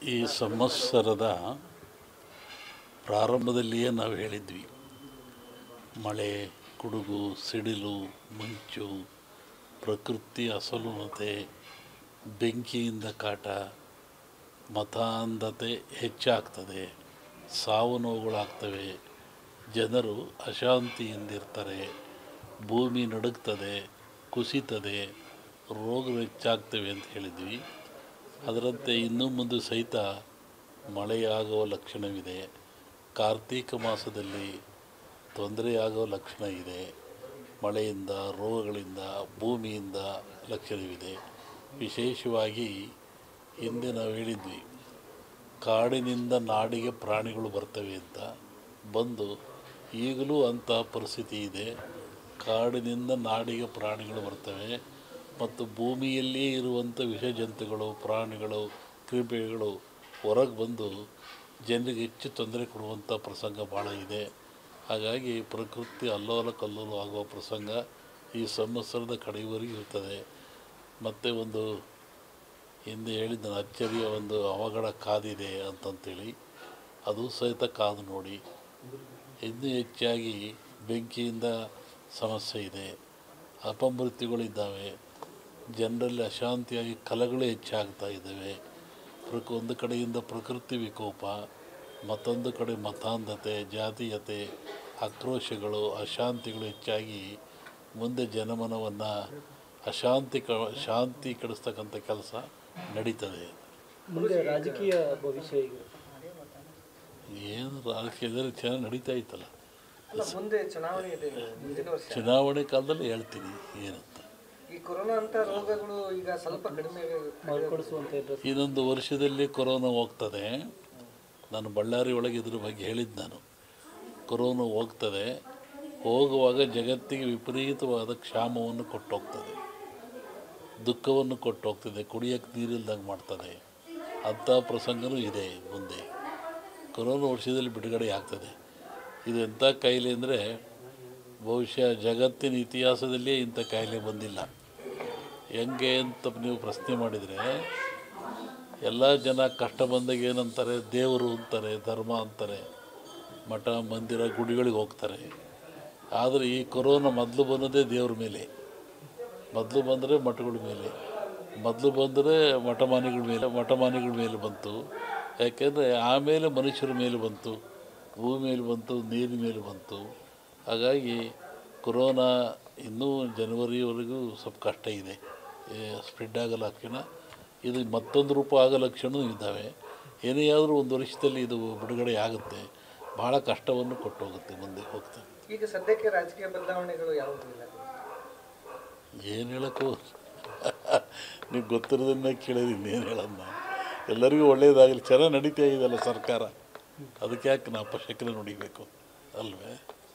ಈ ಸಂವತ್ಸರದ ಪ್ರಾರಂಭದಲ್ಲಿಯೇ ನಾವು ಹೇಳಿದ್ವಿ ಮಳೆ ಗುಡುಗು ಸಿಡಿಲು ಮಂಚು ಪ್ರಕೃತಿ ಅಸಲುನತೆ ಬೆಂಕಿಯಿಂದ ಕಾಟ ಮತಾಂಧತೆ ಹೆಚ್ಚಾಗ್ತದೆ ಸಾವು ನೋವುಗಳಾಗ್ತವೆ ಜನರು ಅಶಾಂತಿಯಿಂದಿರ್ತಾರೆ ಭೂಮಿ ನಡುಗ್ತದೆ ಕುಸಿತದೆ ರೋಗಗಳು ಹೆಚ್ಚಾಗ್ತವೆ ಅಂತ ಹೇಳಿದ್ವಿ ಅದರಂತೆ ಇನ್ನೂ ಮುಂದೆ ಸಹಿತ ಮಳೆಯಾಗುವ ಲಕ್ಷಣವಿದೆ ಕಾರ್ತೀಕ ಮಾಸದಲ್ಲಿ ತೊಂದರೆಯಾಗುವ ಲಕ್ಷಣ ಇದೆ ಮಳೆಯಿಂದ ರೋಗಗಳಿಂದ ಭೂಮಿಯಿಂದ ಲಕ್ಷಣವಿದೆ ವಿಶೇಷವಾಗಿ ಹಿಂದೆ ನಾವು ಹೇಳಿದ್ವಿ ಕಾಡಿನಿಂದ ನಾಡಿಗೆ ಪ್ರಾಣಿಗಳು ಬರ್ತವೆ ಅಂತ ಬಂದು ಈಗಲೂ ಅಂತಹ ಪರಿಸ್ಥಿತಿ ಇದೆ ಕಾಡಿನಿಂದ ನಾಡಿಗೆ ಪ್ರಾಣಿಗಳು ಬರ್ತವೆ ಮತ್ತು ಭೂಮಿಯಲ್ಲಿಯೇ ಇರುವಂಥ ವಿಷ ಜಂತುಗಳು ಪ್ರಾಣಿಗಳು ಕ್ರಿಮಿಗಳು ಹೊರಗೆ ಬಂದು ಜನರಿಗೆ ಹೆಚ್ಚು ತೊಂದರೆ ಕೊಡುವಂಥ ಪ್ರಸಂಗ ಭಾಳ ಇದೆ ಹಾಗಾಗಿ ಪ್ರಕೃತಿ ಅಲ್ಲೋಲ ಕಲ್ಲೋಲ ಆಗುವ ಪ್ರಸಂಗ ಈ ಸಂವತ್ಸರದ ಕಡೆಯವರೆಗೂ ಇರ್ತದೆ ಮತ್ತು ಒಂದು ಹಿಂದೆ ಹೇಳಿದ್ದ ಅಚ್ಚರಿಯ ಒಂದು ಅವಘಡ ಕಾದಿದೆ ಅಂತಂತೇಳಿ ಅದು ಸಹಿತ ಕಾದು ನೋಡಿ ಇನ್ನೂ ಹೆಚ್ಚಾಗಿ ಬೆಂಕಿಯಿಂದ ಸಮಸ್ಯೆ ಇದೆ ಅಪಮೃತ್ಯುಗಳಿದ್ದಾವೆ ಜನರಲ್ಲಿ ಅಶಾಂತಿಯಾಗಿ ಕಲಗಳು ಹೆಚ್ಚಾಗ್ತಾ ಇದ್ದಾವೆ ಪ್ರಕ ಒಂದು ಕಡೆಯಿಂದ ಪ್ರಕೃತಿ ವಿಕೋಪ ಮತ್ತೊಂದು ಕಡೆ ಮತಾಂಧತೆ ಜಾತೀಯತೆ ಆಕ್ರೋಶಗಳು ಅಶಾಂತಿಗಳು ಹೆಚ್ಚಾಗಿ ಮುಂದೆ ಜನಮನವನ್ನು ಅಶಾಂತಿ ಕ ಶಾಂತಿ ಕೆಡಿಸ್ತಕ್ಕಂಥ ಕೆಲಸ ನಡೀತದೆ ಮುಂದೆ ರಾಜಕೀಯ ಭವಿಷ್ಯ ಈಗ ಏನು ರಾಜಕೀಯದಲ್ಲಿ ಚೆನ್ನಾಗಿ ನಡೀತಾ ಇತ್ತಲ್ಲ ಅಲ್ಲ ಮುಂದೆ ಚುನಾವಣೆ ಇದೆ ಮುಂದಿನ ವರ್ಷ ಚುನಾವಣೆ ಕಾಲದಲ್ಲಿ ಹೇಳ್ತೀನಿ ಏನಂತ ಈ ಕೊರೋನಾ ಅಂತ ರೋಗಗಳು ಈಗ ಸ್ವಲ್ಪ ಕಡಿಮೆ ಮಾರ್ಪಡಿಸುವಂತ ಇದ್ರೆ ಇನ್ನೊಂದು ವರ್ಷದಲ್ಲಿ ಕೊರೋನಾ ಹೋಗ್ತದೆ ನಾನು ಬಳ್ಳಾರಿ ಒಳಗೆ ಇದ್ರ ಬಗ್ಗೆ ಹೇಳಿದ್ದು ನಾನು ಕೊರೋನಾ ಹೋಗ್ತದೆ ಹೋಗುವಾಗ ಜಗತ್ತಿಗೆ ವಿಪರೀತವಾದ ಕ್ಷಾಮವನ್ನು ಕೊಟ್ಟೋಗ್ತದೆ ದುಃಖವನ್ನು ಕೊಟ್ಟೋಗ್ತದೆ ಕುಡಿಯೋಕ್ಕೆ ನೀರಿಲ್ದಂಗೆ ಮಾಡ್ತದೆ ಅಂಥ ಪ್ರಸಂಗನೂ ಇದೆ ಮುಂದೆ ಕೊರೋನಾ ವರ್ಷದಲ್ಲಿ ಬಿಡುಗಡೆ ಆಗ್ತದೆ ಇದು ಎಂಥ ಕಾಯಿಲೆ ಅಂದರೆ ಬಹುಶಃ ಜಗತ್ತಿನ ಇತಿಹಾಸದಲ್ಲಿಯೇ ಇಂಥ ಕಾಯಿಲೆ ಬಂದಿಲ್ಲ ಹೆಂಗೆ ಅಂತ ನೀವು ಪ್ರಶ್ನೆ ಮಾಡಿದರೆ ಎಲ್ಲ ಜನ ಕಷ್ಟ ಬಂದಾಗ ಏನಂತಾರೆ ದೇವರು ಅಂತಾರೆ ಧರ್ಮ ಅಂತಾರೆ ಮಠ ಮಂದಿರ ಗುಡಿಗಳಿಗೆ ಹೋಗ್ತಾರೆ ಆದರೆ ಈ ಕೊರೋನಾ ಮೊದಲು ಬಂದದೇ ದೇವ್ರ ಮೇಲೆ ಮೊದಲು ಬಂದರೆ ಮಠಗಳ ಮೇಲೆ ಮೊದಲು ಬಂದರೆ ಮಠಮಾನಿಗಳ ಮೇಲೆ ಮಠಮಾನಿಗಳ ಮೇಲೆ ಬಂತು ಯಾಕೆಂದರೆ ಆಮೇಲೆ ಮನುಷ್ಯರ ಮೇಲೆ ಬಂತು ಭೂಮಿ ಮೇಲೆ ಬಂತು ನೀರಿನ ಮೇಲೆ ಬಂತು ಹಾಗಾಗಿ ಕೊರೋನಾ ಇನ್ನೂ ಜನವರಿವರೆಗೂ ಸ್ವಲ್ಪ ಕಷ್ಟ ಇದೆ ಸ್ಪ್ರೆಡ್ ಆಗೋ ಲಕ್ಷಣ ಇದು ಮತ್ತೊಂದು ರೂಪ ಆಗೋ ಲಕ್ಷಣವೂ ಇದ್ದಾವೆ ಏನೇ ಆದರೂ ಒಂದು ವರ್ಷದಲ್ಲಿ ಇದು ಬಿಡುಗಡೆ ಆಗುತ್ತೆ ಭಾಳ ಕಷ್ಟವನ್ನು ಕೊಟ್ಟು ಹೋಗುತ್ತೆ ಮುಂದೆ ಹೋಗ್ತಾ ಈಗ ಸದ್ಯಕ್ಕೆ ರಾಜಕೀಯ ಬದಲಾವಣೆಗಳು ಯಾವುದೂ ಇಲ್ಲ ಏನು ಹೇಳೋಕ್ಕೂ ನೀವು ಗೊತ್ತಿರೋದನ್ನ ಕೇಳಿದ್ರೆ ಇನ್ನೇನು ಹೇಳೋದು ನಾವು ಎಲ್ಲರಿಗೂ ಒಳ್ಳೆಯದಾಗಲಿ ಚೆನ್ನಾಗಿ ನಡೀತಾ ಇದೆಯಲ್ಲ ಸರ್ಕಾರ ಅದಕ್ಕೆ ಯಾಕೆ ನಾವು ಅಪಶಕನೆ ನುಡಿಬೇಕು ಅಲ್ವೇ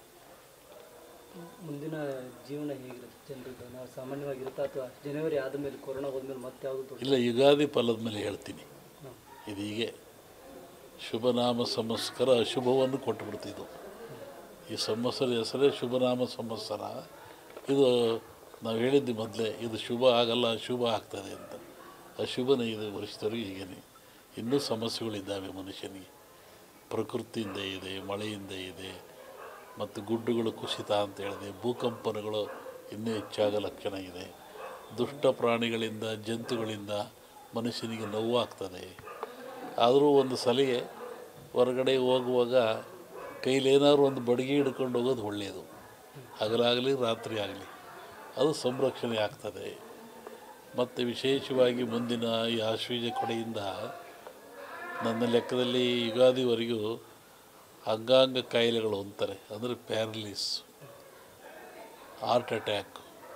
ಮುಂದಿನ ಜೀವನ ಹೇಗಿರುತ್ತೆ ಜನರಿಗೆ ನಾವು ಸಾಮಾನ್ಯವಾಗಿರುತ್ತಾ ಅಥವಾ ಜನವರಿ ಆದಮೇಲೆ ಕೊರೋನಾ ಹೋದ್ಮೇಲೆ ಮತ್ತೆ ಯಾವುದು ದೊಡ್ಡ ಇಲ್ಲ ಯುಗಾದಿ ಫಲದ ಮೇಲೆ ಹೇಳ್ತೀನಿ ಇದು ಹೀಗೆ ಶುಭನಾಮ ಸಂವತ್ಸರ ಅಶುಭವನ್ನು ಕೊಟ್ಟುಬಿಡ್ತಿದ್ದು ಈ ಸಂವತ್ಸರ ಹೆಸರೇ ಶುಭನಾಮ ಸಂವತ್ಸರ ಇದು ನಾವು ಹೇಳಿದ್ವಿ ಮೊದಲೇ ಇದು ಶುಭ ಆಗಲ್ಲ ಅಶುಭ ಆಗ್ತದೆ ಅಂತ ಅಶುಭನೇ ಇದು ವರ್ಷದವರೆಗೆ ಹೀಗೇನೆ ಇನ್ನೂ ಸಮಸ್ಯೆಗಳಿದ್ದಾವೆ ಮನುಷ್ಯನಿಗೆ ಪ್ರಕೃತಿಯಿಂದ ಇದೆ ಮಳೆಯಿಂದ ಇದೆ ಮತ್ತು ಗುಡ್ಡುಗಳು ಕುಸಿತ ಅಂತ ಹೇಳಿದೆ ಭೂಕಂಪನಗಳು ಇನ್ನೂ ಹೆಚ್ಚಾಗ ಲಕ್ಷಣ ಇದೆ ದುಷ್ಟ ಪ್ರಾಣಿಗಳಿಂದ ಜಂತುಗಳಿಂದ ಮನುಷ್ಯನಿಗೆ ನೋವಾಗ್ತದೆ ಆದರೂ ಒಂದು ಸಲಿಗೆ ಹೊರಗಡೆ ಹೋಗುವಾಗ ಕೈಲೇನಾದ್ರು ಒಂದು ಬಡಿಗೆ ಹಿಡ್ಕೊಂಡು ಹೋಗೋದು ಒಳ್ಳೆಯದು ಹಗಲಾಗಲಿ ರಾತ್ರಿ ಆಗಲಿ ಅದು ಸಂರಕ್ಷಣೆ ಆಗ್ತದೆ ಮತ್ತು ವಿಶೇಷವಾಗಿ ಮುಂದಿನ ಈ ಆಶ್ವೀಜ ಕೊಡೆಯಿಂದ ನನ್ನ ಲೆಕ್ಕದಲ್ಲಿ ಯುಗಾದಿವರೆಗೂ ಅಂಗಾಂಗ ಕಾಯಿಲೆಗಳು ಅಂತಾರೆ ಅಂದರೆ ಪ್ಯಾರಲಿಸ್ ಹಾರ್ಟ್ ಅಟ್ಯಾಕ್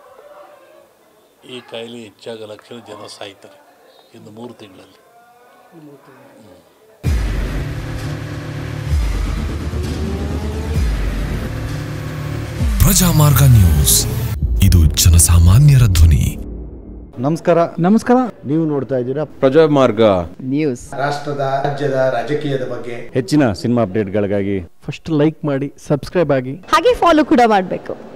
ಈ ಕಾಯಿಲೆ ಹೆಚ್ಚಾಗ ಲಕ್ಷಣ ಜನ ಸಾಯ್ತಾರೆ ಇನ್ನು ಮೂರು ತಿಂಗಳಲ್ಲಿ ಮೂರು ತಿಂಗಳು. ಪ್ರಜಾಮಾರ್ಗ ನ್ಯೂಸ್ ಇದು ಜನಸಾಮಾನ್ಯರ ಧ್ವನಿ ನಮಸ್ಕಾರ ನಮಸ್ಕಾರ ನೀವು ನೋಡ್ತಾ ಇದ್ದೀರಾ ಪ್ರಜಾಮಾರ್ಗ ನ್ಯೂಸ್ ರಾಷ್ಟ್ರದ ರಾಜ್ಯದ ರಾಜಕೀಯದ ಬಗ್ಗೆ ಹೆಚ್ಚಿನ ಸಿನಿಮಾ ಅಪ್ಡೇಟ್ಗಳಿಗಾಗಿ ಫಸ್ಟ್ ಲೈಕ್ ಮಾಡಿ ಸಬ್ಸ್ಕ್ರೈಬ್ ಆಗಿ ಹಾಗೆ ಫಾಲೋ ಕೂಡ ಮಾಡಬೇಕು